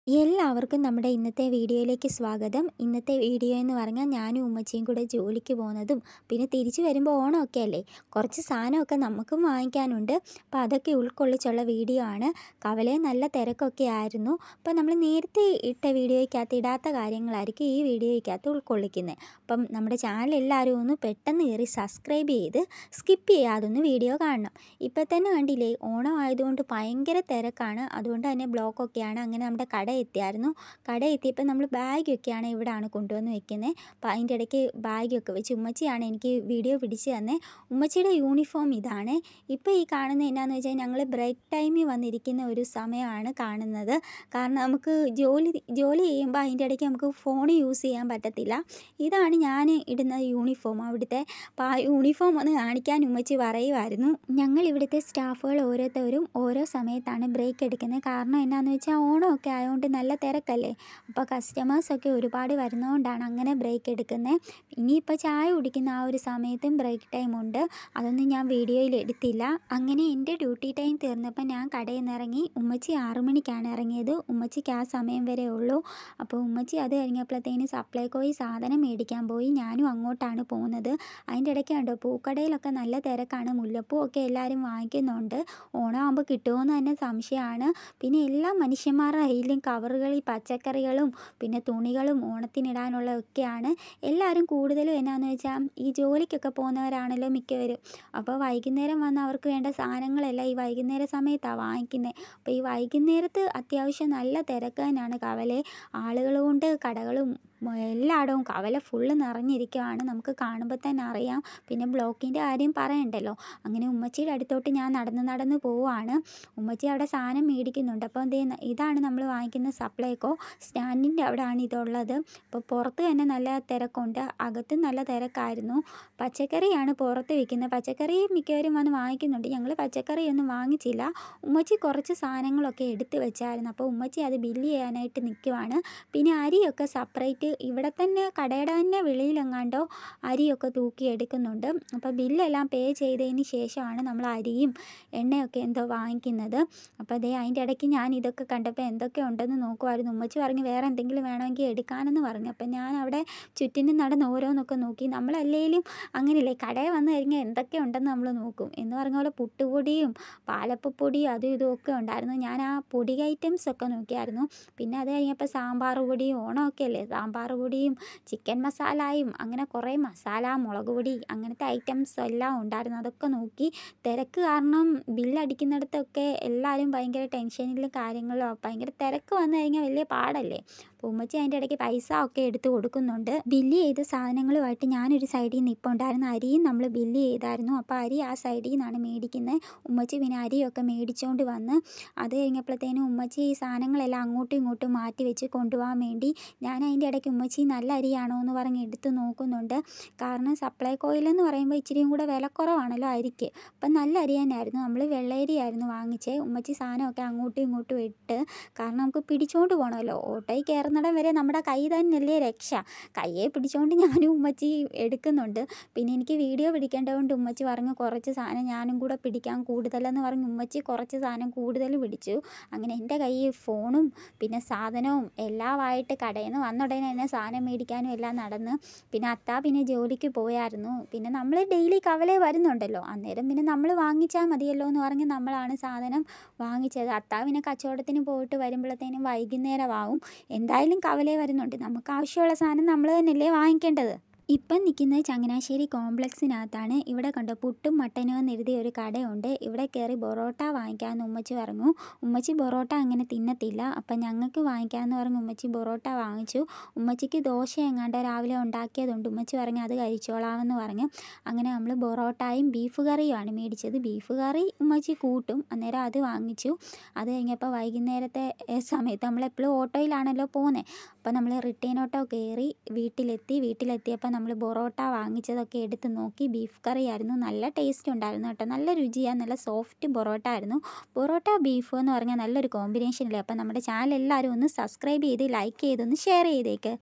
എല്ലാവർക്കും നമ്മുടെ ഇന്നത്തെ വീഡിയോയിലേക്ക് സ്വാഗതം. ഇന്നത്തെ വീഡിയോ എന്ന് പറഞ്ഞാൽ ഞാനും ഉമ്മച്ചിയും കൂടെ ജോലിക്ക് പോകുന്നതും പിന്നെ തിരിച്ച് വരുമ്പോൾ ഓണമൊക്കെ അല്ലേ കുറച്ച് സാധനമൊക്കെ നമുക്കും വാങ്ങിക്കാനുണ്ട്. അപ്പോൾ അതൊക്കെ ഉൾക്കൊള്ളിച്ചുള്ള വീഡിയോ ആണ്. കവലയിൽ നല്ല തിരക്കൊക്കെ ആയിരുന്നു. അപ്പോൾ നമ്മൾ നേരത്തെ ഇട്ട വീഡിയോയ്ക്കകത്ത് ഇടാത്ത കാര്യങ്ങളായിരിക്കും ഈ വീഡിയോയ്ക്കകത്ത് ഉൾക്കൊള്ളിക്കുന്നത്. അപ്പം നമ്മുടെ ചാനൽ എല്ലാവരും ഒന്ന് പെട്ടെന്ന് കയറി സബ്സ്ക്രൈബ് ചെയ്ത് സ്കിപ്പ് ചെയ്യാതെ ഒന്ന് വീഡിയോ കാണണം. ഇപ്പം തന്നെ കണ്ടില്ലേ ഓണം ആയതുകൊണ്ട് ഭയങ്കര തിരക്കാണ്. അതുകൊണ്ട് തന്നെ ബ്ലോക്കൊക്കെയാണ്. അങ്ങനെ നമ്മുടെ കട എത്തിയായിരുന്നു. കട എത്തിയപ്പോൾ നമ്മൾ ബാഗൊക്കെയാണ് ഇവിടെയാണ് കൊണ്ടുവന്ന് വെക്കുന്നത്. അപ്പോൾ അതിൻ്റെ ഇടയ്ക്ക് ബാഗൊക്കെ വെച്ച് ഉമ്മച്ചിയാണ് എനിക്ക് വീഡിയോ പിടിച്ച് തന്നത്. ഉമ്മച്ചിയുടെ യൂണിഫോം ഇതാണ്. ഇപ്പോൾ ഈ കാണുന്നത് എന്നാന്ന് വെച്ചാൽ ഞങ്ങൾ ബ്രേക്ക് ടൈമിൽ വന്നിരിക്കുന്ന ഒരു സമയമാണ് കാണുന്നത്. കാരണം നമുക്ക് ജോലി ജോലി ചെയ്യുമ്പോൾ അതിൻ്റെ ഇടയ്ക്ക് നമുക്ക് ഫോൺ യൂസ് ചെയ്യാൻ പറ്റത്തില്ല. ഇതാണ് ഞാൻ ഇടുന്ന യൂണിഫോം അവിടുത്തെ. അപ്പോൾ ആ യൂണിഫോം ഒന്ന് കാണിക്കാൻ ഉമ്മച്ചി പറയുമായിരുന്നു. ഞങ്ങൾ ഇവിടുത്തെ സ്റ്റാഫുകൾ ഓരോരുത്തരും ഓരോ സമയത്താണ് ബ്രേക്ക് എടുക്കുന്നത്. കാരണം എന്നാന്ന് വെച്ചാൽ ഓണമൊക്കെ ആയതുകൊണ്ട് നല്ല തിരക്കല്ലേ. അപ്പോൾ കസ്റ്റമേഴ്സൊക്കെ ഒരുപാട് വരുന്നതുകൊണ്ടാണ് അങ്ങനെ ബ്രേക്ക് എടുക്കുന്നത്. ഇനിയിപ്പോൾ ചായ കുടിക്കുന്ന ആ ഒരു സമയത്തും ബ്രേക്ക് ടൈം ഉണ്ട്. അതൊന്നും ഞാൻ വീഡിയോയിൽ എടുത്തില്ല. അങ്ങനെ എൻ്റെ ഡ്യൂട്ടി ടൈം തീർന്നപ്പോൾ ഞാൻ കടയിൽ നിന്ന് ഇറങ്ങി. ഉമ്മച്ചി ആറ് മണിക്കാണ് ഇറങ്ങിയത്. ഉമ്മച്ചിക്ക് ആ സമയം വരെ ഉള്ളൂ. അപ്പോൾ ഉമ്മച്ചി അത് കഴിഞ്ഞപ്പോഴത്തേന് സപ്ലൈകോയിൽ സാധനം മേടിക്കാൻ പോയി. ഞാനും അങ്ങോട്ടാണ് പോകുന്നത്. അതിൻ്റെ ഇടയ്ക്ക് കണ്ടോ പൂക്കടയിലൊക്കെ നല്ല തിരക്കാണ്. മുല്ലപ്പൂവൊക്കെ എല്ലാവരും വാങ്ങിക്കുന്നുണ്ട്. ഓണമാകുമ്പോൾ കിട്ടുമോയെന്ന് തന്നെ സംശയമാണ്. പിന്നെ എല്ലാ മനുഷ്യന്മാരുടെ കയ്യിലും കവറുകളിൽ പച്ചക്കറികളും പിന്നെ തുണികളും ഓണത്തിനിടാനുള്ളതൊക്കെയാണ്. എല്ലാവരും കൂടുതലും എന്നാന്ന് വെച്ചാൽ ഈ ജോലിക്കൊക്കെ പോകുന്നവരാണല്ലോ മിക്കവരും. അപ്പോൾ വൈകുന്നേരം വന്ന് അവർക്ക് വേണ്ട സാധനങ്ങളെല്ലാം ഈ വൈകുന്നേര സമയത്താണ് വാങ്ങിക്കുന്നത്. അപ്പോൾ ഈ വൈകുന്നേരത്ത് അത്യാവശ്യം നല്ല തിരക്ക് തന്നെയാണ് കവലയിൽ. ആളുകൾ കൊണ്ട് കടകളും എല്ലായിടവും കവല ഫുള്ള് നിറഞ്ഞിരിക്കുകയാണ്. നമുക്ക് കാണുമ്പോൾ തന്നെ അറിയാം. പിന്നെ ബ്ലോക്കിൻ്റെ കാര്യം പറയണ്ടല്ലോ. അങ്ങനെ ഉമ്മച്ചിയുടെ അടുത്തോട്ട് ഞാൻ നടന്ന് നടന്ന് പോവുകയാണ്. ഉമ്മച്ചി അവിടെ സാധനം മേടിക്കുന്നുണ്ട്. അപ്പോൾ ദേ ഇതാണ് നമ്മൾ വാങ്ങിക്കുന്ന സപ്ലൈകോ. സ്റ്റാൻഡിൻ്റെ അവിടെയാണ് ഇതുള്ളത്. അപ്പോൾ പുറത്ത് തന്നെ നല്ല തിരക്കുണ്ട്. അകത്തും നല്ല തിരക്കായിരുന്നു. പച്ചക്കറിയാണ് പുറത്ത് വിൽക്കുന്നത്. പച്ചക്കറി മിക്കവരും വന്ന് വാങ്ങിക്കുന്നുണ്ട്. ഞങ്ങൾ പച്ചക്കറിയൊന്നും വാങ്ങിച്ചില്ല. ഉമ്മച്ചി കുറച്ച് സാധനങ്ങളൊക്കെ എടുത്ത് വെച്ചായിരുന്നു. അപ്പോൾ ഉമ്മച്ചി അത് ബില്ല് ചെയ്യാനായിട്ട് നിൽക്കുവാണ്. പിന്നെ അരിയൊക്കെ സെപ്പറേറ്റ് ഇവിടെ തന്നെ കടയുടെ തന്നെ വെളിയിലെങ്ങാണ്ടോ അരിയൊക്കെ തൂക്കി എടുക്കുന്നുണ്ട്. അപ്പോൾ ബില്ലെല്ലാം പേ ചെയ്തതിന് ശേഷമാണ് നമ്മൾ അരിയും എണ്ണയൊക്കെ എന്തോ വാങ്ങിക്കുന്നത്. അപ്പോൾ ദേ അതിൻ്റെ ഇടയ്ക്ക് ഞാൻ ഇതൊക്കെ കണ്ടപ്പോൾ എന്തൊക്കെ ഉണ്ടെന്ന് നോക്കുമായിരുന്നു. ഉമ്മച്ചി പറഞ്ഞു വേറെ എന്തെങ്കിലും വേണമെങ്കിൽ എടുക്കാനെന്ന് പറഞ്ഞു. അപ്പോൾ ഞാൻ അവിടെ ചുറ്റിനും നടന്ന് ഓരോന്നൊക്കെ നോക്കി. നമ്മളല്ലേലും അങ്ങനെയല്ലേ കടയിൽ വന്ന് കഴിഞ്ഞാൽ എന്തൊക്കെ ഉണ്ടെന്ന് നമ്മൾ നോക്കും. എന്ന് പറഞ്ഞ പോലെ പുട്ടുപൊടിയും പാലപ്പപ്പൊടിയും അതും ഇതും ഒക്കെ ഉണ്ടായിരുന്നു. ഞാൻ ആ പൊടി ഐറ്റംസ് ഒക്കെ നോക്കിയായിരുന്നു. പിന്നെ അത് കഴിഞ്ഞപ്പോൾ സാമ്പാർ പൊടിയും ഓണമൊക്കെ അല്ലേ സാമ്പാർ പൊടിയും ചിക്കൻ മസാലയും അങ്ങനെ കുറേ മസാല മുളക് പൊടി അങ്ങനത്തെ ഐറ്റംസ് എല്ലാം ഉണ്ടായിരുന്നു. അതൊക്കെ നോക്കി. തിരക്ക് കാരണം ബില്ലടിക്കുന്നിടത്തൊക്കെ എല്ലാവരും ഭയങ്കര ടെൻഷനിലും കാര്യങ്ങളിലും ഭയങ്കര തിരക്ക് വന്നു കഴിഞ്ഞാൽ വലിയ പാടല്ലേ. അപ്പോൾ ഉമ്മച്ചി അതിൻ്റെ ഇടയ്ക്ക് പൈസ ഒക്കെ എടുത്ത് കൊടുക്കുന്നുണ്ട്. ബില്ല് ചെയ്ത സാധനങ്ങളുമായിട്ട് ഞാനൊരു സൈഡിൽ നിൽപ്പുണ്ടായിരുന്നു. അരിയും നമ്മൾ ബില്ല് ചെയ്തായിരുന്നു. അപ്പോൾ അരി ആ സൈഡിൽ നിന്നാണ് മേടിക്കുന്നത്. ഉമ്മച്ചി പിന്നെ അരിയൊക്കെ മേടിച്ചുകൊണ്ട് വന്ന് അത് കഴിഞ്ഞപ്പോഴത്തേനും ഉമ്മച്ചി ഈ സാധനങ്ങളെല്ലാം അങ്ങോട്ടും ഇങ്ങോട്ടും മാറ്റി വെച്ച് കൊണ്ടുപോകാൻ വേണ്ടി ഞാൻ അതിൻ്റെ ഇടയ്ക്ക് ഉമ്മച്ചി നല്ല അരിയാണോ എന്ന് പറഞ്ഞ് എടുത്ത് നോക്കുന്നുണ്ട്. കാരണം സപ്ലൈകോയിലെന്ന് പറയുമ്പോൾ ഇച്ചിരിയും കൂടെ വിലക്കുറവാണല്ലോ അരിക്ക്. അപ്പം നല്ല അരി തന്നെയായിരുന്നു. നമ്മൾ വെള്ളയരിയായിരുന്നു വാങ്ങിച്ചത്. ഉമ്മച്ചി സാധനമൊക്കെ അങ്ങോട്ടും ഇങ്ങോട്ടും ഇട്ട് കാരണം നമുക്ക് പിടിച്ചുകൊണ്ട് പോകണമല്ലോ. ഓട്ടോയിൽ കയറുന്നിടം വരെ നമ്മുടെ കൈ തന്നെയല്ലേ രക്ഷ. കയ്യിൽ പിടിച്ചുകൊണ്ട് ഞാനും ഉമ്മച്ചിയും എടുക്കുന്നുണ്ട്. പിന്നെ എനിക്ക് വീഡിയോ പിടിക്കേണ്ടതുകൊണ്ട് ഉമ്മച്ചി പറഞ്ഞു കുറച്ച് സാധനം ഞാനും കൂടെ പിടിക്കാം കൂടുതലെന്ന് പറഞ്ഞ് ഉമ്മച്ചി കുറച്ച് സാധനം കൂടുതൽ പിടിച്ചു. അങ്ങനെ എൻ്റെ കയ്യിൽ ഫോണും പിന്നെ സാധനവും എല്ലാമായിട്ട് കടയിൽ നിന്ന് വന്ന ഉടനെ തന്നെ സാധനം മേടിക്കാനും എല്ലാം നടന്ന്. പിന്നെ അത്താ പിന്നെ ജോലിക്ക് പോയായിരുന്നു. പിന്നെ നമ്മൾ ഡെയിലി കവലയിൽ വരുന്നുണ്ടല്ലോ. അന്നേരം പിന്നെ നമ്മൾ വാങ്ങിച്ചാൽ മതിയല്ലോ എന്ന് പറഞ്ഞ് നമ്മളാണ് സാധനം വാങ്ങിച്ചത്. അത്താ പിന്നെ കച്ചവടത്തിന് പോയിട്ട് വരുമ്പോഴത്തേനും വൈകുന്നേരമാവും. എന്തായാലും കവലയിൽ വരുന്നുണ്ട്. നമുക്ക് ആവശ്യമുള്ള സാധനം നമ്മൾ തന്നെയല്ലേ വാങ്ങിക്കേണ്ടത്. ഇപ്പം നിൽക്കുന്നത് ചങ്ങനാശ്ശേരി കോംപ്ലക്സിനകത്താണ്. ഇവിടെ കണ്ടോ പുട്ടും മട്ടനും എന്ന് എഴുതിയ ഒരു കടയുണ്ട്. ഇവിടെ കയറി പൊറോട്ട വാങ്ങിക്കാമെന്ന് ഉമ്മച്ചി പറഞ്ഞു. ഉമ്മച്ചി പൊറോട്ട അങ്ങനെ തിന്നത്തില്ല. അപ്പം ഞങ്ങൾക്ക് വാങ്ങിക്കാമെന്ന് പറഞ്ഞ് ഉമ്മച്ചി പൊറോട്ട വാങ്ങിച്ചു. ഉമ്മച്ചിക്ക് ദോശ എങ്ങാണ്ടോ രാവിലെ ഉണ്ടാക്കിയതുണ്ട്. ഉമ്മച്ചി പറഞ്ഞു അത് കഴിച്ചോളാമെന്ന് പറഞ്ഞു. അങ്ങനെ നമ്മൾ പൊറോട്ടയും ബീഫ് കറിയുമാണ് മേടിച്ചത്. ബീഫ് കറി ഉമ്മച്ചി കൂട്ടും. അന്നേരം അത് വാങ്ങിച്ചു. അത് കഴിഞ്ഞപ്പോൾ വൈകുന്നേരത്തെ സമയത്ത് നമ്മളെപ്പോഴും ഓട്ടോയിലാണല്ലോ പോകുന്നത്. അപ്പോൾ നമ്മൾ റിട്ടേൺ ഓട്ടോ കയറി വീട്ടിലെത്തി. വീട്ടിലെത്തിയപ്പോൾ നമ്മൾ പൊറോട്ട വാങ്ങിച്ചതൊക്കെ എടുത്ത് നോക്കി. ബീഫ് കറിയായിരുന്നു. നല്ല ടേസ്റ്റ് ഉണ്ടായിരുന്നു കേട്ടോ. നല്ല രുചിയാണ്. നല്ല സോഫ്റ്റ് പൊറോട്ട ആയിരുന്നു. പൊറോട്ട ബീഫ് എന്ന് പറഞ്ഞാൽ നല്ലൊരു കോമ്പിനേഷൻ അല്ലേ. അപ്പോൾ നമ്മുടെ ചാനൽ എല്ലാവരും ഒന്ന് സബ്സ്ക്രൈബ് ചെയ്ത് ലൈക്ക് ചെയ്തൊന്ന് ഷെയർ ചെയ്തേക്ക്.